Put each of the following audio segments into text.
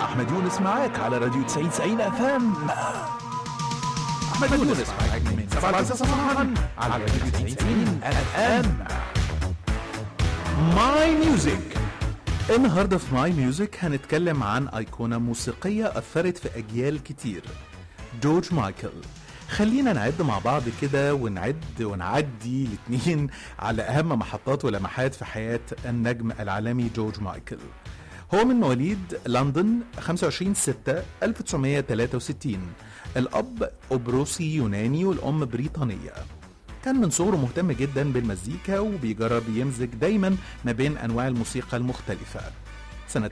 احمد يونس معاك على راديو 90 90 اف ام احمد يونس معاك من 7 ل 9 صباحا على راديو 90 90 اف ام ماي ميوزك النهارده في ماي ميوزك هنتكلم عن ايقونه موسيقيه اثرت في اجيال كتير جورج مايكل خلينا نعد مع بعض كده ونعد ونعدي الاثنين على اهم محطات ولمحات في حياه النجم العالمي جورج مايكل هو من مواليد لندن 25 6 1963 الاب قبرصي يوناني والام بريطانيه كان من صغره مهتم جدا بالمزيكا وبيجرب يمزج دايما ما بين انواع الموسيقى المختلفه سنه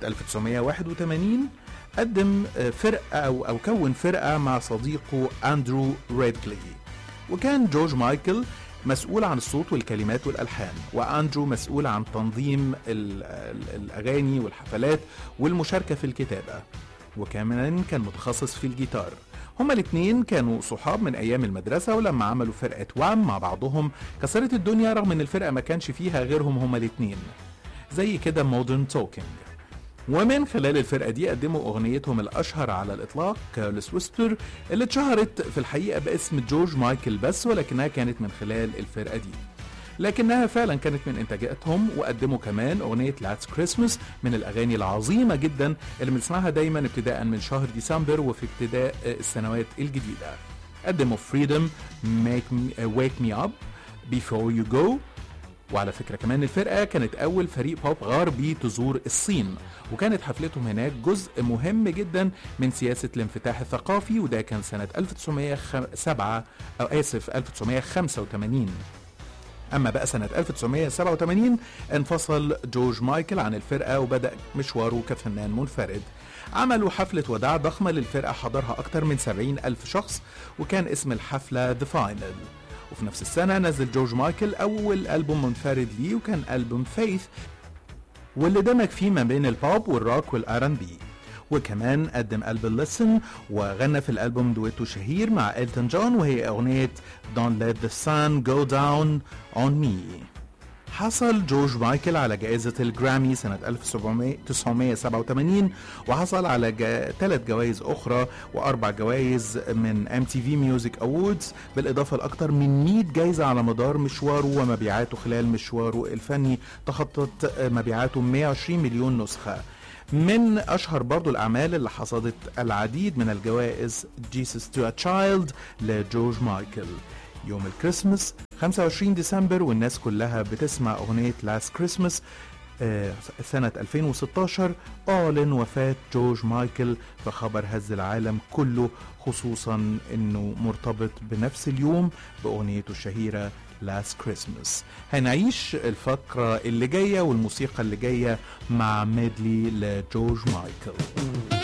1981 قدم فرقه او او كون فرقه مع صديقه اندرو ريدلي وكان جورج مايكل مسؤول عن الصوت والكلمات والالحان واندرو مسؤول عن تنظيم ال ال الاغاني والحفلات والمشاركه في الكتابه وكمان كان متخصص في الجيتار هما الاثنين كانوا صحاب من ايام المدرسه ولما عملوا فرقه وام مع بعضهم كسرت الدنيا رغم ان الفرقه ما كانش فيها غيرهم هما الاثنين زي كده مودرن توكينج ومن خلال الفرقة دي قدموا أغنيتهم الأشهر على الإطلاق كارلس ويسبر اللي اتشهرت في الحقيقة باسم جورج مايكل بس ولكنها كانت من خلال الفرقة دي لكنها فعلا كانت من انتاجاتهم وقدموا كمان اغنيه لاتس كريسمس من الاغاني العظيمه جدا اللي بنسمعها دايما ابتداء من شهر ديسمبر وفي ابتداء السنوات الجديده قدموا فريدم ميك ويك مي اب بيفور يو جو وعلى فكرة كمان الفرقة كانت أول فريق بوب غربي تزور الصين وكانت حفلتهم هناك جزء مهم جدا من سياسة الانفتاح الثقافي وده كان سنة 1907 أو آسف 1985 أما بقى سنة 1987 انفصل جورج مايكل عن الفرقة وبدأ مشواره كفنان منفرد عملوا حفلة وداع ضخمة للفرقة حضرها أكثر من 70 ألف شخص وكان اسم الحفلة The Final وفي نفس السنة نزل جورج مايكل أول ألبوم منفرد ليه وكان ألبوم فيث واللي دمج فيه ما بين البوب والروك والار ان بي وكمان قدم ألبوم ليسن وغنى في الألبوم دويتو شهير مع إلتون جون وهي أغنية Don't Let the Sun Go Down on Me حصل جورج مايكل على جائزة الجرامي سنة 1987 وحصل على جا... ثلاث جوائز أخرى وأربع جوائز من ام تي في ميوزك أووردز بالإضافة لأكثر من 100 جايزة على مدار مشواره ومبيعاته خلال مشواره الفني تخطت مبيعاته 120 مليون نسخة من أشهر برضو الأعمال اللي حصدت العديد من الجوائز Jesus to a Child لجورج مايكل يوم الكريسماس 25 ديسمبر والناس كلها بتسمع أغنية لاست كريسماس سنة 2016 أعلن وفاة جورج مايكل فخبر هز العالم كله خصوصا أنه مرتبط بنفس اليوم بأغنيته الشهيرة لاست كريسماس هنعيش الفقرة اللي جاية والموسيقى اللي جاية مع ميدلي لجورج مايكل